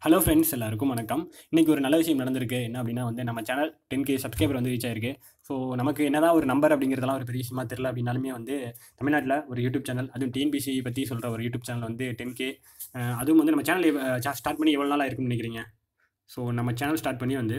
hello friends எல்லாருக்கும் வணக்கம் இன்றைக்கி ஒரு நல்ல விஷயம் நடந்திருக்கு என்ன அப்படின்னா வந்து நம்ம சேனல் டென் கே சப்ஸ்கிரைபர் வந்து ரீச் ஆயிருக்கு ஸோ நமக்கு என்னதான் ஒரு நம்பர் அப்படிங்கிறதெல்லாம் ஒரு பெரிய விஷயமா தெரில அப்படின்னாலுமே வந்து தமிழ்நாட்டில் ஒரு யூடியூப் சேனல் அதுவும் டிஎன்பிசி பற்றி சொல்கிற ஒரு யூடியூப் சேனல் வந்து டென் கே அதுவும் வந்து நம்ம சேனல் ஸ்டார்ட் பண்ணி எவ்வளோ நாளாக இருக்குன்னு நினைக்கிறீங்க ஸோ நம்ம சேனல் ஸ்டார்ட் பண்ணி வந்து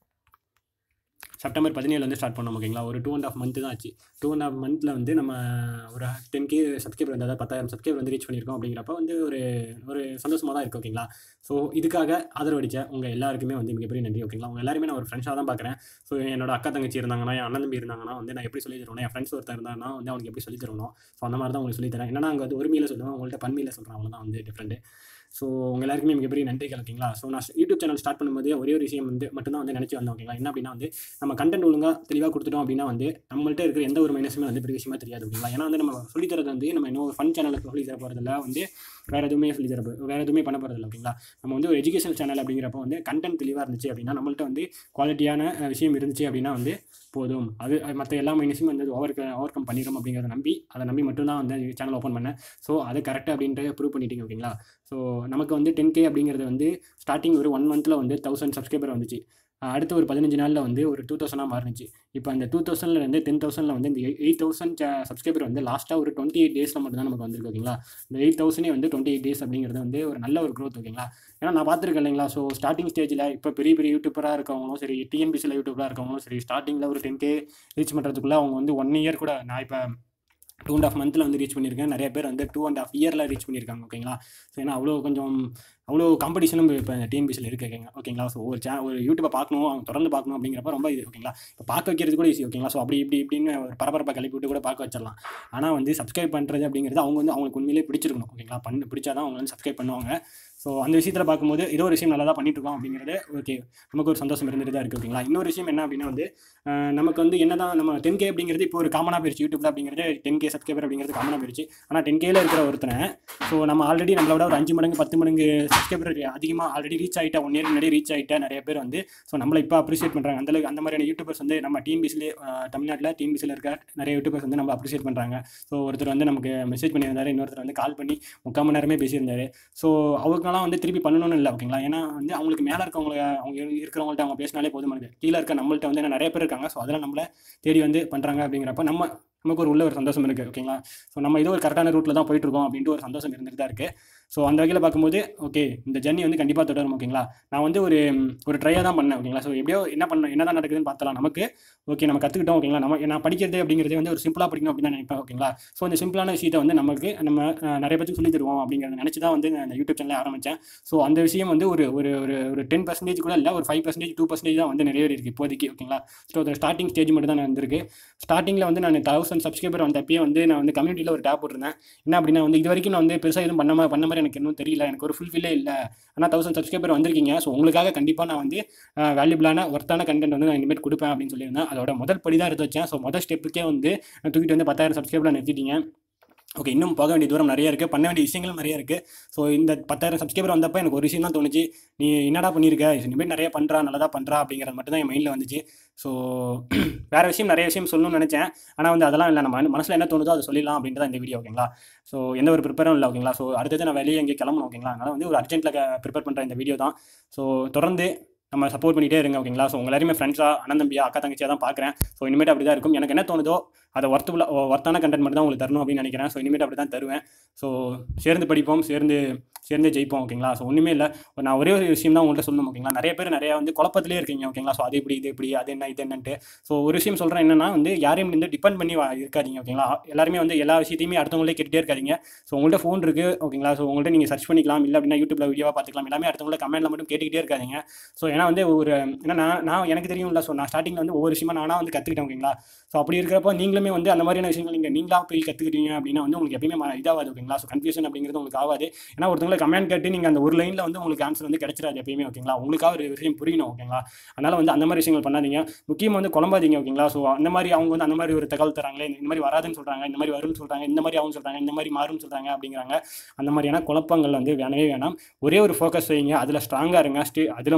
செப்டம்பர் பதினேழு வந்து ஸ்டார்ட் பண்ணோம் ஓகேங்களா ஒரு டூ அண்ட் ஆஃப் மந்த்து தான் ஆச்சு டூ அண்ட் ஆஃப் மந்த்தில் வந்து நம்ம ஒரு டென் கே சப்ஸ்கிரைபர் வந்து அதாவது பத்தாயிரம் சப்ஸ்கிரைபர் வந்து ரீச் பண்ணியிருக்கோம் அப்படிங்கிறப்ப வந்து ஒரு ஒரு சந்தோஷமாக தான் இருக்குது ஓகேங்களா ஸோ இதுக்காக ஆதரவு அடித்த உங்கள் எல்லாருக்குமே வந்து மிகப்பெரிய நன்றி ஓகேங்களா உங்கள் எல்லாருமே நான் ஒரு ஃப்ரெண்ட்ஸாக தான் பார்க்குறேன் ஸோ என்னோட அக்கா தங்கச்சி இருந்தாங்கன்னா என் அண்ணன் தம்பி இருந்தாங்கன்னா வந்து நான் எப்படி சொல்லி தருவேன் என் ஃப்ரெண்ட்ஸ் ஒருத்தர் இருந்தாங்கன்னா வந்து அவனுக்கு எப்படி சொல்லி தரணும் ஸோ அந்த மாதிரி தான் உங்களுக்கு சொல்லி தரேன் என்னன்னா அங்கே வந்து ஒரு மீல சொல்லுவேன் உங்கள்கிட்ட பன்மையில் சொல்கிறேன் அவ்வளோதான் வந்து டிஃப்ரெண்ட் ஸோ உங்கள் எல்லாருக்குமே மிகப்பெரிய நன்றிகள் ஓகேங்களா ஸோ நான் யூடியூப் சேனல் ஸ்டார்ட் பண்ணும்போது ஒரே ஒரு விஷயம் வந்து மட்டும்தான் வந்து நினச்சி வந்தேன் ஓகேங்களா என்ன அப்படின்னா வந்து நம்ம கண்டென்ட் ஒழுங்காக தெளிவாக கொடுத்துட்டோம் அப்படின்னா வந்து நம்மள்ட்ட இருக்கிற எந்த ஒரு மைனஸுமே வந்து பெரிய விஷயமா தெரியாது ஓகேங்களா ஏன்னா வந்து நம்ம சொல்லி தரது வந்து நம்ம இன்னும் ஒரு ஃபன் சேனலுக்கு சொல்லி தர போகிறதில்ல வந்து வேறு எதுவுமே சொல்லி தர வேறு எதுவுமே பண்ண போகிறதில்ல ஓகேங்களா நம்ம வந்து ஒரு எஜுகேஷன் சேனல் அப்படிங்கிறப்ப வந்து கண்டென்ட் தெளிவாக இருந்துச்சு அப்படின்னா நம்மள்ட்ட வந்து குவாலிட்டியான அஹ், விஷயம் இருந்துச்சு அப்படின்னா வந்து போதும் அது மற்ற எல்லா மைனஸும் வந்து ஓவர் ஓவர் கம் பண்ணிடும் அப்படிங்கிறத நம்பி அதை நம்பி மட்டும்தான் வந்து சேனல் ஓப்பன் பண்ணேன் ஸோ அது கரெக்டாக அப்படின்ட்டு ப்ரூவ் பண்ணிட்டீங்க ஓகேங்களா ஸோ நமக்கு வந்து டென் கே அப்படிங்கிறது வந்து ஸ்டார்டிங் ஒரு ஒன் மந்தில் வந்து தௌசண்ட் சப்ஸ்கிரைபர் வந்துச்சு அஹ் அடுத்த ஒரு பதினஞ்சு நாளில் வந்து ஒரு டூ தௌசண்டாக மாறிச்சு இப்போ அந்த டூ தௌசண்ட்லேருந்து டென் தௌசண்டில் வந்து இந்த எயிட் தௌசண்ட் சப்ஸ்கிரைபர் வந்து லாஸ்ட்டாக ஒரு டுவெண்ட்டி எயிட் டேஸில் மட்டும் தான் நமக்கு வந்திருக்கு ஓகேங்களா இந்த எயிட் தௌசண்டே வந்து டுவெண்ட்டி எயிட் டேஸ் அப்படிங்கிறது வந்து ஒரு நல்ல ஒரு growth ஓகேங்களா ஏன்னா நான் பார்த்துருக்கேன் இல்லைங்களா ஸோ ஸ்டார்டிங் ஸ்டேஜில் இப்போ பெரிய பெரிய யூடியூபராக இருக்கவங்களும் சரி டிஎன்பிசியில் யூடியூபராக இருக்கவங்களும் சரி ஸ்டார்டிங்கில் ஒரு டென் கே ரீச் பண்ணுறதுக்குள்ளே அவங்க வந்து ஒன் இயர் கூட நான் இப்போ டூ அண்ட் ஆஃப் மந்தில் வந்து ரீச் பண்ணியிருக்கேன் நிறைய பேர் வந்து டூ அண்ட் ஆஃப் இயரில் ரீச் பண்ணியிருக்காங்க ஓகேங்களா ஸோ ஏன்னா அவ்வளோ கொஞ்சம் அவ்வளோ காம்படிஷனும் இப்போ இந்த டிஎன்பிசியில் இருக்கு ஓகேங்க ஓகேங்களா ஸோ ஒரு சே ஒரு யூடியூப்பை பார்க்கணும் அவங்க தொடர்ந்து பார்க்கணும் அப்படிங்கிறப்ப ரொம்ப இது ஓகேங்களா இப்போ பார்க்க வைக்கிறது கூட ஈஸி ஓகேங்களா ஸோ அப்படி இப்படி இப்படின்னு ஒரு பரபரப்பை கிளப்பி விட்டு கூட பார்க்க வச்சிடலாம் ஆனால் வந்து சப்ஸ்கிரைப் பண்ணுறது அப்படிங்கிறது அவங்க வந்து அவங்களுக்கு உண்மையிலேயே பிடிச்சிருக்கணும் ஓகேங்களா பண்ணு பிடிச்சாதான் அவங்க வந்து சப்ஸ்கிரைப் பண்ணுவாங்க ஸோ அந்த விஷயத்தில் பார்க்கும்போது ஏதோ ஒரு விஷயம் நல்லா தான் பண்ணிட்டு இருக்கோம் அப்படிங்கிறது ஓகே நமக்கு ஒரு சந்தோஷம் இருந்துட்டு தான் இருக்குது ஓகேங்களா இன்னொரு விஷயம் என்ன அப்படின்னா வந்து அஹ், நமக்கு வந்து என்ன தான் நம்ம டென் கே அப்படிங்கிறது இப்போ ஒரு காமனாக போயிடுச்சு யூடியூப்ல அப்படிங்கிறது டென் கே சப்ஸ்கிரைபர் அப்படிங்கிறது காமனாக போயிடுச்சு ஆனால் டென் கேல இருக்கிற ஒருத்தனை ஸோ நம்ம ஆல்ரெடி நம்மளோட ஒரு அஞ்சு மடங்கு பத்து மடங்கு சப்ஸ்கிரைபர் அதிகமாக ஆல்ரெடி ரீச் ஆகிட்டா ஒன் இயர் முன்னாடி ரீச் ஆகிட்ட நிறைய பேர் வந்து ஸோ நம்மளை இப்போ அப்ரிஷியேட் பண்ணுறாங்க அந்த அளவுக்கு அந்த மாதிரியான யூடியூபர்ஸ் வந்து நம்ம டிஎன்பிசிலே தமிழ்நாட்டில் டிஎன்பிசியில் இருக்க நிறைய யூடியூபர்ஸ் வந்து நம்ம அப்ரிஷியேட் பண்ணுறாங்க ஸோ ஒருத்தர் வந்து நமக்கு மெசேஜ் பண்ணியிருந்தாரு இன்னொருத்தர் வந்து கால் பண்ணி முக்கால் மணி நேரமே பேசியிருந்தாரு ஸோ அவங்களாம் வந்து திருப்பி பண்ணணும்னு இல்லை ஓகேங்களா ஏன்னா வந்து அவங்களுக்கு மேலே இருக்கவங்க அவங்க இருக்கிறவங்கள்ட்ட அவங்க பேசினாலே போதுமானது கீழே இருக்க நம்மள்ட்ட வந்து நிறைய பேர் இருக்காங்க ஸோ அதெல்லாம் நம்மளை தேடி வந்து பண்ணுறாங்க அப்படிங்கிறப்ப நம்ம நமக்கு ஒரு உள்ள ஒரு சந்தோஷம் இருக்குது ஓகேங்களா ஸோ நம்ம ஏதோ ஒரு கரெக்டான ரூட்டில் தான் போயிட்டு இருக்கோம் அப்படின்ட்டு ஒரு சந்தோஷம் இருந்துட்டு தான் இருக்குது ஸோ அந்த வகையில் பார்க்கும்போது ஓகே இந்த ஜர்னி வந்து கண்டிப்பாக தொடரும் ஓகேங்களா நான் வந்து ஒரு ம், ஒரு ட்ரையாக தான் பண்ணேன் ஓகேங்களா ஸோ எப்படியோ என்ன பண்ண என்ன தான் நடக்குதுன்னு பார்த்தலாம் நமக்கு ஓகே நம்ம கற்றுக்கிட்டோம் ஓகேங்களா நம்ம நான் படிக்கிறது அப்படிங்கிறது வந்து ஒரு சிம்பிளாக படிக்கணும் அப்படின்னு தான் நினைப்பேன் ஓகேங்களா ஸோ அந்த சிம்பிளான விஷயத்தை வந்து நமக்கு நம்ம அஹ், நிறைய பேருக்கு சொல்லி தருவோம் அப்படிங்கிறத நினச்சி தான் வந்து நான் இந்த யூடியூப் சேனலை ஆரம்பித்தேன் ஸோ அந்த விஷயம் வந்து ஒரு ஒரு ஒரு ஒரு டென் பர்சன்டேஜ் கூட இல்லை ஒரு ஃபைவ் பர்சன்டேஜ் டூ பர்சன்டேஜ் தான் வந்து நிறைய இருக்குது இப்போதைக்கு ஓகேங்களா ஸோ அதில் ஸ்டார்டிங் ஸ்டேஜ் மட்டும் தான் வந்திருக்கு ஸ்டார்டிங்கில் வந்து நான் தௌசண்ட் சப்ஸ்கிரைபர் வந்த அப்பயே வந்து நான் வந்து கம்யூனிட்டியில் ஒரு டேப் போட்டிருந்தேன் என்ன அப்படின்னா வந்து இது வரைக்கும் நான் வந்து பெருசாக எதுவும் பண்ண மா- பண்ண மாதிரி எனக்கு இன்னும் தெரியல எனக்கு ஒரு ஃபுல்ஃபில்லே இல்லை ஆனால் தௌசண்ட் சப்ஸ்கிரைபர் வந்திருக்கீங்க ஸோ உங்களுக்காக கண்டிப்பாக நான் வந்து வேல்யூபிளான ஒர்த்தான கண்டென்ட் வந்து நான் இனிமேல் கொடுப்பேன் அப்படின்னு சொல்லியிருந்தேன் அதோட முதல் படி தான் எடுத்து வச்சேன் ஸோ முதல் ஸ்டெப்புக்கே வந்து நான் தூக்கிட்டு வந்து பத்தாயிரம் சப்ஸ்கிரைபர் நிறுத்திட்டீங்க ஓகே இன்னும் போக வேண்டிய தூரம் நிறைய இருக்குது பண்ண வேண்டிய விஷயங்களும் நிறைய இருக்குது ஸோ இந்த பத்தாயிரம் சப்ஸ்கிரைபர் வந்தப்போ எனக்கு ஒரு விஷயம் தான் தோணுச்சு நீ என்னடா பண்ணியிருக்க இனிமேல் நிறைய பண்ணுறா நல்லதா பண்ணுறா அப்படிங்கிறது மட்டும் தான் என் மைண்டில் வந்துச்சு ஸோ வேறு விஷயம் நிறைய விஷயம் சொல்லணும்னு நினச்சேன் ஆனால் வந்து அதெல்லாம் இல்லை நம்ம மனசில் என்ன தோணுதோ அதை சொல்லிடலாம் அப்படின்ட்டு தான் இந்த வீடியோ ஓகேங்களா ஸோ எந்த ஒரு ப்ரிப்பரும் இல்லை ஓகேங்களா ஸோ அடுத்தது நான் வெளியே எங்கே கிளம்பணும் ஓகேங்களா அதனால் வந்து ஒரு அர்ஜென்ட்டில் ப்ரிப்பேர் பண்ணுற இந்த வீடியோ தான் ஸோ தொடர்ந்து நம்ம சப்போர்ட் பண்ணிகிட்டே இருங்க ஓகேங்களா ஸோ உங்கள் எல்லாருமே ஃப்ரெண்ட்ஸாக அண்ணன் தம்பியா அக்கா தங்கச்சியாக தான் பார்க்குறேன் ஸோ இனிமேட்டு அப்படி தான் இருக்கும் எனக்கு என்ன தோணுதோ அதை ஒர்த்துள்ள ஒர்த்தான கண்டென்ட் மட்டும் தான் உங்களுக்கு தரணும் அப்படின்னு நினைக்கிறேன் ஸோ இனிமேட்டு அப்படி தான் தருவேன் ஸோ சேர்ந்து படிப்போம் சேர்ந்து சேர்ந்து ஜெயிப்போம் ஓகேங்களா ஸோ ஒன்றுமே இல்லை நான் ஒரே ஒரு விஷயம் தான் உங்கள்கிட்ட சொல்லணும் ஓகேங்களா நிறைய பேர் நிறைய வந்து குழப்பத்திலே இருக்கீங்க ஓகேங்களா ஸோ அது இப்படி இது இப்படி அது என்ன இது என்னன்ட்டு ஸோ ஒரு விஷயம் சொல்கிறேன் என்னன்னா வந்து யாரையும் வந்து டிபெண்ட் பண்ணி வா- இருக்காதீங்க ஓகேங்களா எல்லாருமே வந்து எல்லா விஷயத்தையுமே அடுத்தவங்களே கேட்டுகிட்டே இருக்காதீங்க ஸோ உங்கள்கிட்ட ஃபோன் இருக்குது ஓகேங்களா ஸோ உங்கள்கிட்ட நீங்கள் சர்ச் பண்ணிக்கலாம் இல்லை அப்படின்னா யூடியூப்ல வீடியோவாக பார்த்துக்கலாம் எல்லாமே அடுத்தவங்கள கமெண்ட்ல மட்டும் கேட்டுக்கிட்டே இருக்காதீங்க ஸோ ஏன்னா வந்து ஒரு ஏன்னா நான் நான் எனக்கு தெரியும்ல ஸோ நான் ஸ்டார்டிங்கில் வந்து ஒவ்வொரு விஷயமா நானாக வந்து கற்றுக்கிட்டேன் ஓகேங்களா ஸோ அப்படி இருக்கிறப்போ நீங்களுமே வந்து அந்த மாதிரியான விஷயங்கள் நீங்கள் நீங்களா போய் கற்றுக்கிட்டீங்க அப்படின்னா வந்து உங்களுக்கு எப்பயுமே ம- இதாகாது ஓகேங்களா ஸோ கன்ஃபியூஷன் அப்படிங்கிறது உங்களுக்கு ஆகாது ஏன்னா ஒருத்தவங்களை கமெண்ட் கேட்டு நீங்கள் அந்த ஒரு லைனில் வந்து உங்களுக்கு ஆன்சர் வந்து கிடைச்சிடாது எப்பயுமே ஓகேங்களா உங்களுக்காக ஒரு விஷயம் புரியணும் ஓகேங்களா அதனால் வந்து அந்த மாதிரி விஷயங்கள் பண்ணாதீங்க முக்கியமாக வந்து குழம்பாதீங்க ஓகேங்களா ஸோ அந்த மாதிரி அவங்க வந்து அந்த மாதிரி ஒரு தகவல் தராங்களே இந்த மாதிரி வராதுன்னு சொல்கிறாங்க இந்த மாதிரி வரும்னு சொல்கிறாங்க இந்த மாதிரி ஆகும் சொல்கிறாங்க இந்த மாதிரி மாறும்னு சொல்கிறாங்க அப்படிங்கிறாங்க அந்த மாதிரியான குழப்பங்கள் வந்து வேணவே வேணாம் ஒரே ஒரு ஃபோக்கஸ் வைங்க அதில் ஸ்ட்ராங்காக இருங்க ஸ்டே அதில் மட்டுமே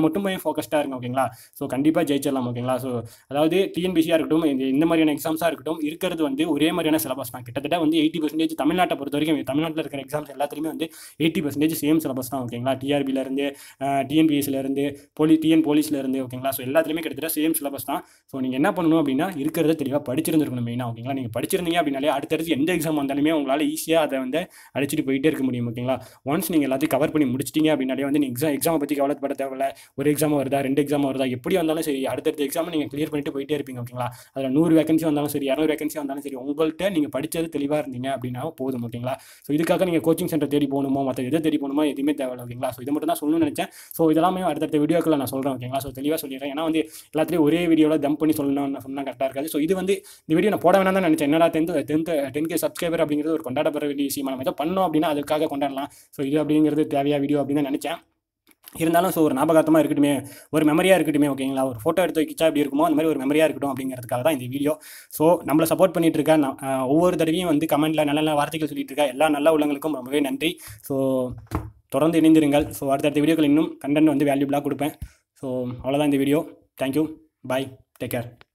ஃபோக்கஸ்டாக இருங்க ஓகேங்களா ஸோ கண்டிப்பாக ஜெயிச்சிடலாம் ஓகேங்களா ஸோ அதாவது டிஎன்பிசியாக இருக்கட்டும் இந்த இந்த மாதிரியான எக்ஸாம்ஸாக இருக்கட்டும் இருக்கிறது வந்து ஒரே மாதிரியான சிலபஸ் தான் கிட்டத்தட்ட வந்து எயிட்டி பர்சன்டேஜ் தமிழ்நாட்டை பொறுத்த வரைக்கும் தமிழ்நாட்டில் இருக்கிற எக்ஸாம்ஸ் எல்லாத்துலேயுமே வந்து எயிட்டி பர்சன்டேஜ் சேம் சிலபஸ் தான் ஓகேங்களா டிஆர்பிலேருந்து டிஎன்பிஎஸ்லேருந்து போலி டிஎன் போலீஸ்லேருந்து ஓகேங்களா ஸோ எல்லாத்துலேயுமே கிட்டத்தட்ட சேம் சிலபஸ் தான் ஸோ நீங்கள் என்ன பண்ணணும் அப்படின்னா இருக்கிறத தெளிவாக படிச்சிருந்துருக்கணும் மெயினாக ஓகேங்களா நீங்கள் படிச்சிருந்தீங்க அப்படின்னாலே அடுத்தடுத்து எந்த எக்ஸாம் வந்தாலுமே உங்களால் ஈஸியாக அதை வந்து அடிச்சுட்டு போயிட்டே இருக்க முடியும் ஓகேங்களா ஒன்ஸ் நீங்கள் எல்லாத்தையும் கவர் பண்ணி முடிச்சிட்டீங்க அப்படின்னாலே வந்து நீங்கள் எக்ஸாம் எக்ஸாமை பற்றி கவலைப்பட தேவையில்ல ஒரு எக்ஸாம் வருதா ரெண்டு எக்ஸாம் வருதா எப்படி வந்தாலும் சரி அடுத்தடுத்த எக்ஸாம் நீங்கள் கிளியர் பண்ணிட்டு போயிட்டே இருப்பீங்க ஓகேங்களா அதில் நூறு வேகன்சி வந்தாலும் சரி இரநூறு வேகன்சி வந்தாலும் சரி உங்கள்கிட்ட நீங்கள் படித்தது தெளிவாக இருந்தீங்க அப்படின்னா போதும் ஓகேங்களா ஸோ இதுக்காக நீங்கள் கோச்சிங் சென்டர் தேடி போகணுமோ மற்ற எதை தேடி போகணுமோ எதுவுமே தேவையில்ல ஓகேங்களா ஸோ இதை மட்டும் தான் சொல்லணும்னு நினச்சேன் ஸோ இதெல்லாமே அடுத்தடுத்த வீடியோக்களில் நான் சொல்கிறேன் ஓகேங்களா ஸோ தெளிவாக சொல்லிடுறேன் ஏன்னா வந்து எல்லாத்தையும் ஒரே வீடியோவில் ஜம்ப் பண்ணி சொல்லணும்னு சொன்னால் கரெக்டாக இருக்காது ஸோ இது வந்து இந்த வீடியோ நான் போட வேணாம் தான் நினச்சேன் என்னடா tenth tenth ten K subscriber அப்படிங்கிறது ஒரு கொண்டாடப்படுற வேண்டிய விஷயமா நம்ம ஏதோ பண்ணோம் அப்படின்னா அதுக்காக கொண்டாடலாம் ஸோ இது அப்படிங்கிறது தேவையா வீடியோ அப்படின்னு தான் நினச்சேன் இருந்தாலும் ஸோ ஒரு ஞாபகார்த்தமாக இருக்கட்டுமே ஒரு மெமரியாக இருக்கட்டுமே ஓகேங்களா ஒரு ஃபோட்டோ எடுத்து வைக்கிச்சா எப்படி இருக்குமோ அந்த மாதிரி ஒரு மெமரியாக இருக்கட்டும் அப்படிங்கிறதுக்காக தான் இந்த வீடியோ ஸோ நம்மளை சப்போர்ட் பண்ணிட்டு இருக்க நான், அஹ், ஒவ்வொரு தடவையும் வந்து கமெண்ட்டில் நல்ல நல்ல வார்த்தைகள் சொல்லிட்டு இருக்க எல்லா நல்ல உள்ளங்களுக்கும் ரொம்பவே நன்றி ஸோ தொடர்ந்து இணைந்திருங்கள் ஸோ அடுத்தடுத்த வீடியோக்கள் இன்னும் கண்டென்ட் வந்து வேல்யூபிளாக கொடுப்பேன் ஸோ அவ்வளோதான் இந்த video thank you bye take care